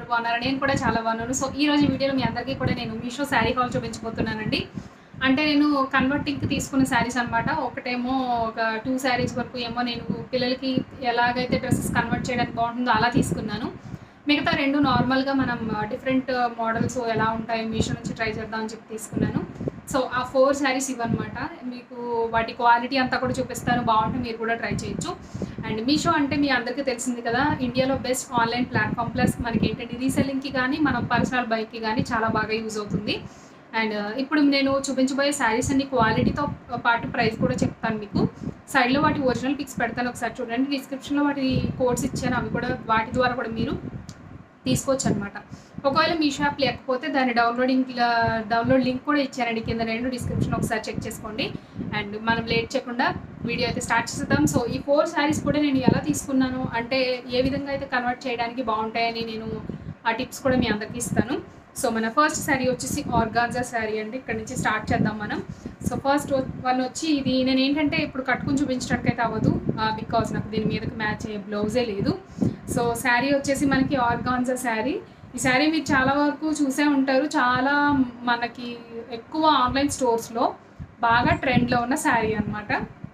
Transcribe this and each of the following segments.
అందరూ బాగున్నారు నేను కూడా చాలా బాగున్నాను సో ఈ రోజు వీడియోలో మీ అందరికీ కూడా నేను మీషో శారీ హాల్ చూపించబోతున్నానండి అంటే నేను కన్వర్టింగ్కి తీసుకున్న శారీస్ అనమాట ఒకటేమో ఒక టూ శారీస్ వరకు ఏమో నేను పిల్లలకి ఎలాగైతే డ్రెస్సెస్ కన్వర్ట్ చేయడానికి బాగుంటుందో అలా తీసుకున్నాను మిగతా రెండు నార్మల్గా మనం డిఫరెంట్ మోడల్స్ ఎలా ఉంటాయి మీషో నుంచి ట్రై చేద్దాం అని చెప్పి తీసుకున్నాను సో ఆ ఫోర్ శారీస్ ఇవన్నమాట మీకు వాటి క్వాలిటీ అంతా కూడా చూపిస్తాను బాగుంటే మీరు కూడా ట్రై చేయొచ్చు అండ్ మీషో అంటే మీ అందరికీ తెలిసింది కదా ఇండియాలో బెస్ట్ ఆన్లైన్ ప్లాట్ఫామ్ ప్లస్ మనకి ఏంటంటే రీసెల్లింగ్కి కానీ మన పర్సనల్ బైక్కి కానీ చాలా బాగా యూజ్ అవుతుంది అండ్ ఇప్పుడు నేను చూపించబోయే శారీస్ అన్ని క్వాలిటీతో పాటు ప్రైస్ కూడా చెప్తాను మీకు సైడ్లో వాటి ఒరిజినల్ పిక్స్ పెడతాను ఒకసారి చూడండి డిస్క్రిప్షన్లో వాటి కోడ్స్ ఇచ్చాను అవి కూడా వాటి ద్వారా కూడా మీరు తీసుకోవచ్చు అనమాట ఒకవేళ మీ షాప్ లేకపోతే దాని డౌన్లోడింగ్ డౌన్లోడ్ లింక్ కూడా ఇచ్చానండి కింద నేను డిస్క్రిప్షన్ ఒకసారి చెక్ చేసుకోండి అండ్ మనం లేట్ చేయకుండా వీడియో అయితే స్టార్ట్ చేద్దాం సో ఈ ఫోర్ శారీస్ కూడా నేను ఎలా తీసుకున్నాను అంటే ఏ విధంగా అయితే కన్వర్ట్ చేయడానికి బాగుంటాయని నేను ఆ టిప్స్ కూడా మీ అందరికీ ఇస్తాను సో మన ఫస్ట్ శారీ వచ్చేసి ఆర్గాన్జా శారీ అండి ఇక్కడ నుంచి స్టార్ట్ చేద్దాం మనం సో ఫస్ట్ వన్ వచ్చి ఇది నేను ఏంటంటే ఇప్పుడు కట్టుకుని చూపించడానికి అయితే అవ్వదు బికాజ్ నాకు దీని మీదకి మ్యాచ్ అయ్యే బ్లౌజే లేదు సో శారీ వచ్చేసి మనకి ఆర్గాన్జా శారీ ఈ శారీ మీరు చాలా వరకు చూసే ఉంటారు చాలా మనకి ఎక్కువ ఆన్లైన్ స్టోర్స్లో బాగా ట్రెండ్లో ఉన్న శారీ అనమాట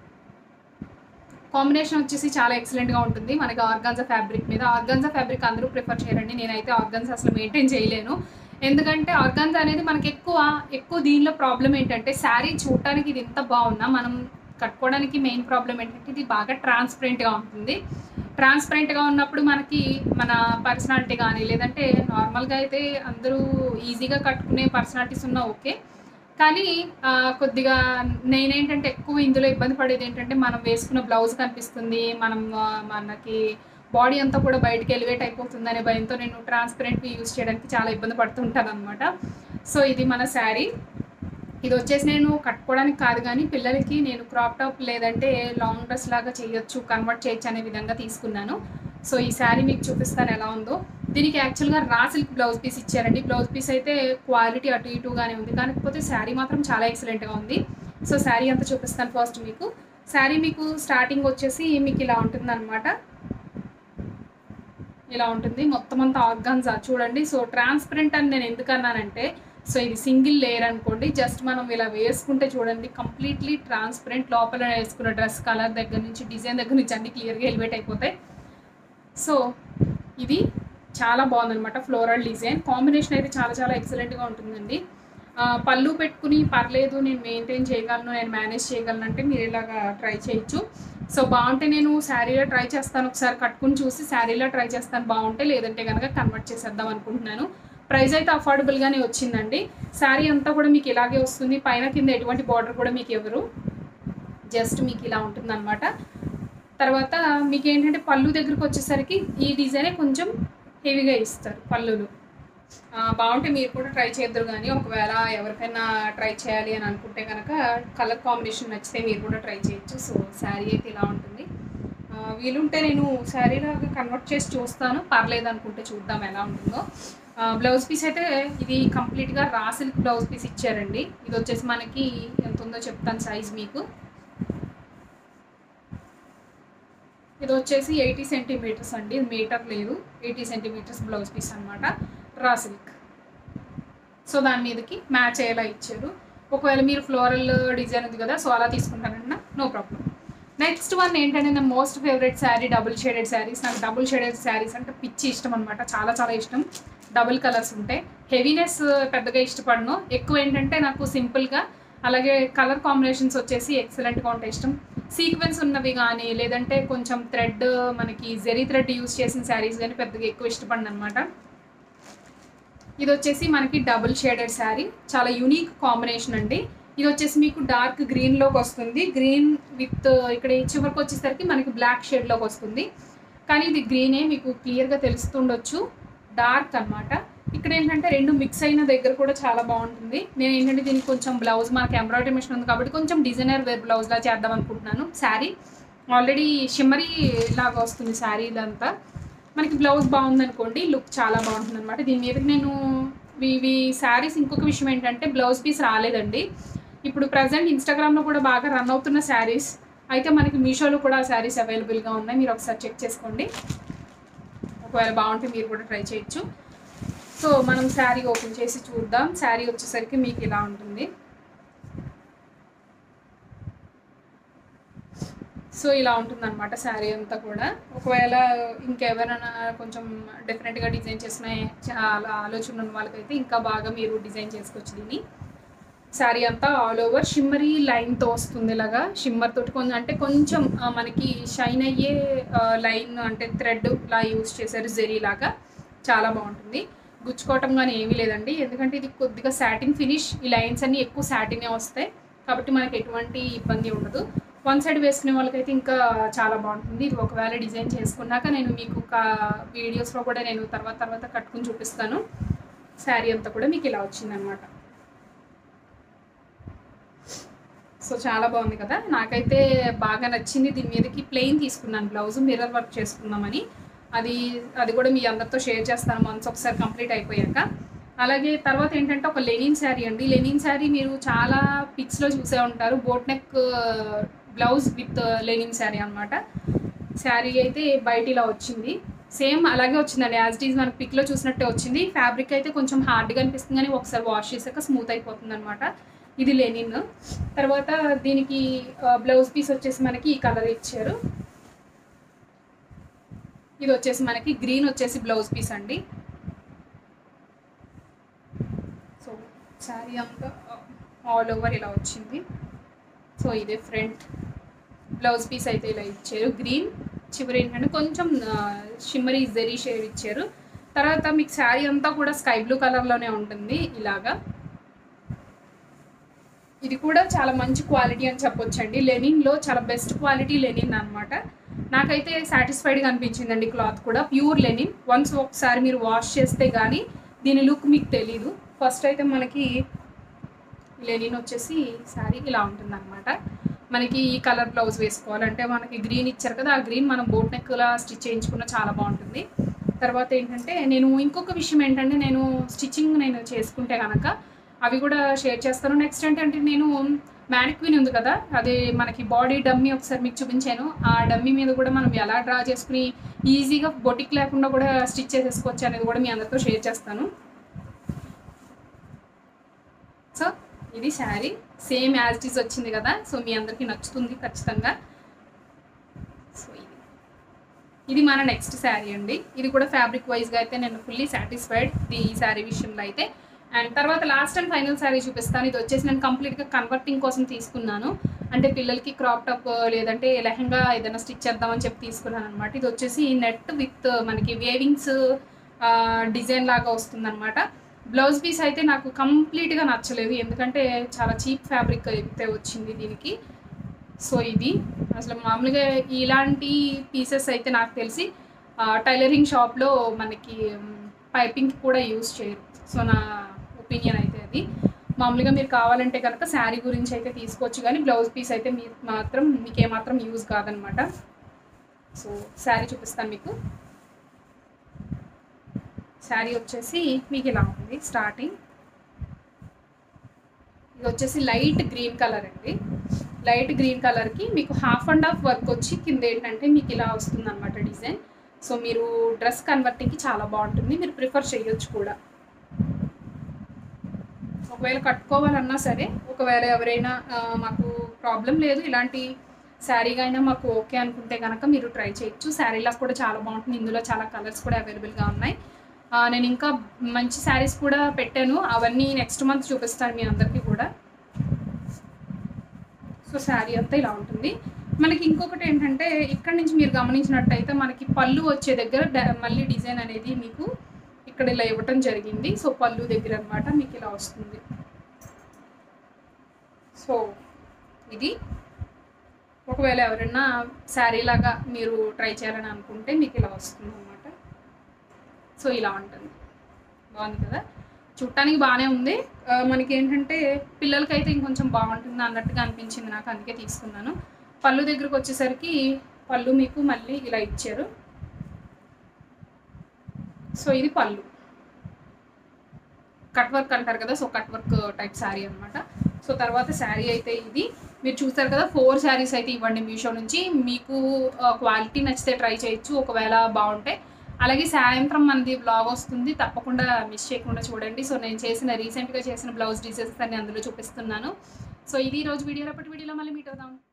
కాంబినేషన్ వచ్చేసి చాలా ఎక్సలెంట్గా ఉంటుంది మనకి ఆర్గాన్జా ఫ్యాబ్రిక్ మీద ఆర్గాన్జా ఫ్యాబ్రిక్ అందరూ ప్రిఫర్ చేయరండి నేనైతే ఆర్గాన్జా అసలు మెయింటైన్ చేయలేను ఎందుకంటే ఆర్గాన్జా అనేది మనకి ఎక్కువ ఎక్కువ దీనిలో ప్రాబ్లం ఏంటంటే శారీ చూడటానికి ఇది ఎంత బాగున్నా మనం కట్టుకోవడానికి మెయిన్ ప్రాబ్లం ఏంటంటే ఇది బాగా ట్రాన్స్పరెంట్గా ఉంటుంది ట్రాన్స్పరెంట్గా ఉన్నప్పుడు మనకి మన పర్సనాలిటీ కానీ లేదంటే నార్మల్గా అయితే అందరూ ఈజీగా కట్టుకునే పర్సనాలిటీస్ ఉన్నా ఓకే కానీ ఆ, కొద్దిగా నేనేంటంటే ఎక్కువ ఇందులో ఇబ్బంది పడేది ఏంటంటే మనం వేసుకున్న బ్లౌజ్ కనిపిస్తుంది మనం ఆ, మనకి బాడీ అంతా కూడా బయటకి ఎలివేట్ అయిపోతుంది అనే భయంతో నేను ట్రాన్స్పరెంట్ యూజ్ చేయడానికి చాలా ఇబ్బంది పడుతుంటాను అనమాట సో ఇది మన శారీ ఇది వచ్చేసి నేను కట్టుకోవడానికి కాదు కానీ పిల్లలకి నేను క్రాప్ టాప్ లేదంటే లాంగ్ డ్రెస్ లాగా చేయొచ్చు కన్వర్ట్ చేయొచ్చు అనే విధంగా తీసుకున్నాను సో ఈ శారీ మీకు చూపిస్తాను ఎలా ఉందో దీనికి యాక్చువల్గా రా సిల్క్ బ్లౌజ్ పీస్ ఇచ్చారండి బ్లౌజ్ పీస్ అయితే క్వాలిటీ అటు ఇటుగానే ఉంది కాకపోతే శారీ మాత్రం చాలా ఎక్సలెంట్గా ఉంది సో శారీ అంతా చూపిస్తాను ఫస్ట్ మీకు శారీ మీకు స్టార్టింగ్ వచ్చేసి మీకు ఇలా ఉంటుందన్నమాట ఇలా ఉంటుంది మొత్తం అంతా ఆర్గాన్జా చూడండి సో ట్రాన్స్పరెంట్ అని నేను ఎందుకు అన్నానంటే సో ఇది సింగిల్ లేయర్ అనుకోండి జస్ట్ మనం ఇలా వేసుకుంటే చూడండి కంప్లీట్లీ ట్రాన్స్పరెంట్ లోపల వేసుకున్న డ్రెస్ కలర్ దగ్గర నుంచి డిజైన్ దగ్గర నుంచి అన్ని క్లియర్గా ఎలివేట్ అయిపోతాయి సో ఇది చాలా బాగుందన్నమాట ఫ్లోరల్ డిజైన్ కాంబినేషన్ అయితే చాలా చాలా ఎక్సలెంట్గా ఉంటుందండి ఆ, పళ్ళు పెట్టుకుని పర్లేదు నేను మెయింటైన్ చేయగలను నేను మేనేజ్ చేయగలను అంటే మీరు ఇలాగా ట్రై చేయొచ్చు సో బాగుంటే నేను శారీలో ట్రై చేస్తాను ఒకసారి కట్టుకుని చూసి శారీలో ట్రై చేస్తాను బాగుంటే లేదంటే కనుక కన్వర్ట్ చేసేద్దాం అనుకుంటున్నాను ప్రైస్ అయితే అఫోర్డబుల్గానే వచ్చిందండి శారీ అంతా కూడా మీకు ఇలాగే వస్తుంది పైన కింద ఎటువంటి బార్డర్ కూడా మీకు ఎవరు జస్ట్ మీకు ఇలా ఉంటుందన్నమాట తర్వాత మీకు ఏంటంటే పళ్ళు దగ్గరకు వచ్చేసరికి ఈ డిజైనే కొంచెం హెవీగా ఇస్తారు పళ్ళులు ఆ, బాగుంటే మీరు కూడా ట్రై చేద్దరు కానీ ఒకవేళ ఎవరికైనా ట్రై చేయాలి అని అనుకుంటే కనుక కలర్ కాంబినేషన్ నచ్చితే మీరు కూడా ట్రై చేయొచ్చు సో శారీ అయితే ఇలా ఉంటుంది ఆ, వీలుంటే నేను శారీలాగా కన్వర్ట్ చేసి చూస్తాను పర్లేదు అనుకుంటే చూద్దాం ఎలా ఉంటుందో బ్లౌజ్ పీస్ అయితే ఇది కంప్లీట్గా రా సిల్క్ బ్లౌజ్ పీస్ ఇచ్చారండి ఇది వచ్చేసి మనకి ఎంత ఉందో చెప్తాను సైజ్ మీకు ఇది వచ్చేసి ఎయిటీ సెంటీమీటర్స్ అండి ఇది మీటర్ లేదు ఎయిటీ సెంటీమీటర్స్ బ్లౌజ్ పీస్ అనమాట రా సిల్క్ సో దాని మీదకి మ్యాచ్ అయ్యేలా ఇచ్చారు ఒకవేళ మీరు ఫ్లోరల్ డిజైన్ ఉంది కదా సో అలా తీసుకుంటానన్నా నో ప్రాబ్లం నెక్స్ట్ వన్ ఏంటంటే నా most favourite sari double shaded saris నాకు డబుల్ షేడెడ్ శారీస్ అంటే పిచ్చి ఇష్టం అనమాట చాలా చాలా ఇష్టం డబుల్ కలర్స్ ఉంటాయి హెవీనెస్ పెద్దగా ఇష్టపడను ఎక్కువ ఏంటంటే నాకు సింపుల్గా అలాగే కలర్ కాంబినేషన్స్ వచ్చేసి ఎక్సలెంట్గా ఉంటాయి ఇష్టం సీక్వెన్స్ ఉన్నవి కానీ లేదంటే కొంచెం థ్రెడ్ మనకి జెరీ థ్రెడ్ యూస్ చేసిన శారీస్ కానీ పెద్దగా ఎక్కువ ఇష్టపడను అనమాట ఇది వచ్చేసి మనకి డబుల్ షేడెడ్ శారీ చాలా యూనిక్ కాంబినేషన్ అండి ఇది వచ్చేసి మీకు డార్క్ గ్రీన్లోకి వస్తుంది గ్రీన్ విత్ ఇక్కడ ఈ చివరికి వచ్చేసరికి మనకి బ్లాక్ షేడ్లోకి వస్తుంది కానీ ఇది గ్రీనే మీకు క్లియర్గా తెలుస్తుండొచ్చు డార్క్ అన్నమాట ఇక్కడ ఏంటంటే రెండు మిక్స్ అయిన దగ్గర కూడా చాలా బాగుంటుంది నేను ఏంటంటే దీనికి కొంచెం బ్లౌజ్ మనకి ఎంబ్రాయిడరీ మిషన్ ఉంది కాబట్టి కొంచెం డిజైనర్ వేర్ బ్లౌజ్లా చేద్దాం అనుకుంటున్నాను శారీ ఆల్రెడీ షిమ్మరీ లాగా వస్తుంది శారీ ఇదంతా మనకి బ్లౌజ్ బాగుందనుకోండి లుక్ చాలా బాగుంటుంది అనమాట దీని మీద నేను ఇవి శారీస్ ఇంకొక విషయం ఏంటంటే బ్లౌజ్ పీస్ రాలేదండి ఇప్పుడు ప్రజెంట్ ఇన్స్టాగ్రామ్లో కూడా బాగా రన్ అవుతున్న శారీస్ అయితే మనకి మీషోలో కూడా శారీస్ అవైలబుల్గా ఉన్నాయి మీరు ఒకసారి చెక్ చేసుకోండి ఒకవేళ బాగుంటే మీరు కూడా ట్రై చేయొచ్చు సో మనం శారీ ఓపెన్ చేసి చూద్దాం శారీ వచ్చేసరికి మీకు ఇలా ఉంటుంది సో ఇలా ఉంటుంది అనమాట శారీ అంతా కూడా ఒకవేళ ఇంకెవరైనా కొంచెం డిఫరెంట్గా డిజైన్ చేసిన చాలా ఆలోచన ఉన్న వాళ్ళకైతే ఇంకా బాగా మీరు డిజైన్ చేసుకోవచ్చు దీన్ని శారీ అంతా ఆల్ ఓవర్ షిమ్మరీ లైన్తో వస్తుంది ఇలాగా షిమ్మర్ తోటి కొంచెం అంటే కొంచెం ఆ, మనకి షైన్ అయ్యే లైన్ అంటే థ్రెడ్ లా యూస్ చేశారు జెరీ లాగా చాలా బాగుంటుంది గుచ్చుకోవటం కానీ ఏమీ లేదండి ఎందుకంటే ఇది కొద్దిగా సాటిన్ ఫినిష్ ఈ లైన్స్ అన్ని ఎక్కువ సాటినే వస్తాయి కాబట్టి మనకి ఎటువంటి ఇబ్బంది ఉండదు వన్ సైడ్ వేసుకునే వాళ్ళకైతే ఇంకా చాలా బాగుంటుంది ఇది ఒకవేళ డిజైన్ చేసుకున్నాక నేను మీకు ఒక వీడియోస్లో కూడా నేను తర్వాత తర్వాత కట్టుకుని చూపిస్తాను శారీ అంతా కూడా మీకు ఇలా వచ్చిందనమాట సో చాలా బాగుంది కదా నాకైతే బాగా నచ్చింది దీని మీదకి ప్లెయిన్ తీసుకున్నాను బ్లౌజ్ మిర్రర్ వర్క్ చేసుకుందామని అది అది కూడా మీ అందరితో షేర్ చేస్తాను మంత్స్ ఒకసారి కంప్లీట్ అయిపోయాక అలాగే తర్వాత ఏంటంటే ఒక లెనిన్ శారీ అండి లెనిన్ శారీ మీరు చాలా పిక్స్లో చూసే ఉంటారు boat neck blouse with linen sari అనమాట శారీ అయితే బయట ఇలా వచ్చింది సేమ్ అలాగే వచ్చిందండి యాజ్ ఇట్ ఈజ్ మనకి పిక్లో చూసినట్టే వచ్చింది ఫ్యాబ్రిక్ అయితే కొంచెం హార్డ్గా అనిపిస్తుంది కానీ ఒకసారి వాష్ చేసాక స్మూత్ అయిపోతుంది అనమాట ఇది లెనిన్ తర్వాత దీనికి బ్లౌజ్ పీస్ వచ్చేసి మనకి ఈ కలర్ ఇచ్చారు ఇది వచ్చేసి మనకి గ్రీన్ వచ్చేసి బ్లౌజ్ పీస్ అండి సో శారీ అంతా ఆల్ ఓవర్ ఇలా వచ్చింది సో ఇదే ఫ్రంట్ బ్లౌజ్ పీస్ అయితే ఇలా ఇచ్చారు గ్రీన్ చివరి ఏంటంటే కొంచెం షిమ్మరీ జెరీ షేడ్ ఇచ్చారు తర్వాత మీకు శారీ అంతా కూడా స్కై బ్లూ కలర్లోనే ఉంటుంది ఇలాగా ఇది కూడా చాలా మంచి క్వాలిటీ అని చెప్పొచ్చండి లెనిన్లో చాలా బెస్ట్ క్వాలిటీ లెనిన్ అనమాట నాకైతే సాటిస్ఫైడ్గా అనిపించిందండి క్లాత్ కూడా ప్యూర్ లెనిన్ వన్స్ ఒకసారి మీరు వాష్ చేస్తే కానీ దీని లుక్ మీకు తెలీదు ఫస్ట్ అయితే మనకి లెనిన్ వచ్చేసి శారీ ఇలా ఉంటుంది అనమాట మనకి ఈ కలర్ బ్లౌజ్ వేసుకోవాలంటే మనకి గ్రీన్ ఇచ్చారు కదా ఆ గ్రీన్ మనం బోట్ నెక్లా స్టిచ్ చేయించుకున్న చాలా బాగుంటుంది తర్వాత ఏంటంటే నేను ఇంకొక విషయం ఏంటంటే నేను స్టిచ్చింగ్ నేను చేసుకుంటే కనుక అవి కూడా షేర్ చేస్తాను నెక్స్ట్ ఏంటంటే నేను మ్యానిక్విన్ ఉంది కదా అది మనకి బాడీ డమ్మీ ఒకసారి మీకు చూపించాను ఆ డమ్మీ మీద కూడా మనం ఎలా డ్రా చేసుకుని ఈజీగా బొటిక్ లేకుండా కూడా స్టిచ్ చేసేసుకోవచ్చు అనేది కూడా మీ అందరితో షేర్ చేస్తాను సో ఇది sari same as it is వచ్చింది కదా సో మీ అందరికీ నచ్చుతుంది ఖచ్చితంగా సో ఇది ఇది మన నెక్స్ట్ శారీ అండి ఇది కూడా ఫ్యాబ్రిక్ వైజ్గా అయితే నేను ఫుల్లీ సాటిస్ఫైడ్ ఈ శారీ విషయంలో అయితే అండ్ తర్వాత లాస్ట్ అండ్ ఫైనల్ శారీ చూపిస్తాను ఇది వచ్చేసి నేను కంప్లీట్గా కన్వర్టింగ్ కోసం తీసుకున్నాను అంటే పిల్లలకి క్రాప్ టాప్ లేదంటే లెహంగా ఏదైనా స్టిచ్ చేద్దామని చెప్పి తీసుకున్నాను అనమాట ఇది వచ్చేసి నెట్ విత్ మనకి వేవింగ్స్ డిజైన్ లాగా వస్తుందన్నమాట బ్లౌజ్ పీస్ అయితే నాకు కంప్లీట్గా నచ్చలేదు ఎందుకంటే చాలా చీప్ ఫ్యాబ్రిక్ అయితే వచ్చింది దీనికి సో ఇది అసలు మామూలుగా ఇలాంటి పీసెస్ అయితే నాకు తెలిసి టైలరింగ్ షాప్లో మనకి పైపింగ్ కూడా యూస్ చేయరు సో నా ఒపీనియన్ అయితే అది మామూలుగా మీరు కావాలంటే కనుక శారీ గురించి అయితే తీసుకోవచ్చు కానీ బ్లౌజ్ పీస్ అయితే మీ మాత్రం మీకు ఏమాత్రం యూజ్ కాదనమాట సో శారీ చూపిస్తాను మీకు శారీ వచ్చేసి మీకు ఇలా ఉంది స్టార్టింగ్ ఇది వచ్చేసి లైట్ గ్రీన్ కలర్ అండి లైట్ గ్రీన్ కలర్కి మీకు హాఫ్ అండ్ హాఫ్ వర్క్ వచ్చి కింద ఏంటంటే మీకు ఇలా వస్తుంది అనమాట డిజైన్ సో మీరు డ్రెస్ కన్వర్టింగ్కి చాలా బాగుంటుంది మీరు ప్రిఫర్ చేయొచ్చు కూడా ఒకవేళ కట్టుకోవాలన్నా సరే ఒకవేళ ఎవరైనా ఆ, మాకు ప్రాబ్లం లేదు ఇలాంటి శారీగా అయినా మాకు ఓకే అనుకుంటే కనుక మీరు ట్రై చేయొచ్చు శారీలకు కూడా చాలా బాగుంటుంది ఇందులో చాలా కలర్స్ కూడా అవైలబుల్గా ఉన్నాయి ఆ, నేను ఇంకా మంచి శారీస్ కూడా పెట్టాను అవన్నీ నెక్స్ట్ మంత్ చూపిస్తాను మీ అందరికీ కూడా సో శారీ అంతా ఇలా ఉంటుంది మనకి ఇంకొకటి ఏంటంటే ఇక్కడ నుంచి మీరు గమనించినట్టయితే మనకి పళ్ళు వచ్చే దగ్గర డ- మళ్ళీ డిజైన్ అనేది మీకు ఇక్కడ ఇలా ఇవ్వటం జరిగింది సో పళ్ళు దగ్గర అన్నమాట మీకు ఇలా వస్తుంది సో ఇది ఒకవేళ ఎవరైనా శారీ లాగా మీరు ట్రై చేయాలని అనుకుంటే మీకు ఇలా వస్తుంది అనమాట సో ఇలా ఉంటుంది బాగుంది కదా చూడటానికి బాగానే ఉంది ఆ, మనకి ఏంటంటే పిల్లలకైతే ఇంకొంచెం బాగుంటుంది అన్నట్టుగా అనిపించింది నాకు అందుకే తీసుకున్నాను పళ్ళు దగ్గరకు వచ్చేసరికి పళ్ళు మీకు మళ్ళీ ఇలా ఇచ్చారు సో ఇది పళ్ళు కట్ వర్క్ అంటారు కదా so cut work type sari అనమాట సో తర్వాత శారీ అయితే ఇది మీరు చూస్తారు కదా ఫోర్ శారీస్ అయితే ఇవ్వండి మీషో నుంచి మీకు క్వాలిటీ నచ్చితే ట్రై చేయొచ్చు ఒకవేళ బాగుంటే అలాగే సాయంత్రం మనది బ్లాగ్ వస్తుంది తప్పకుండా మిస్ చేయకుండా చూడండి సో నేను చేసిన రీసెంట్గా చేసిన బ్లౌజ్ డిజైన్స్ అన్ని అందులో చూపిస్తున్నాను సో ఇది ఈ రోజు వీడియో రేపటి వీడియోలో మళ్ళీ మీట్ అవుదాం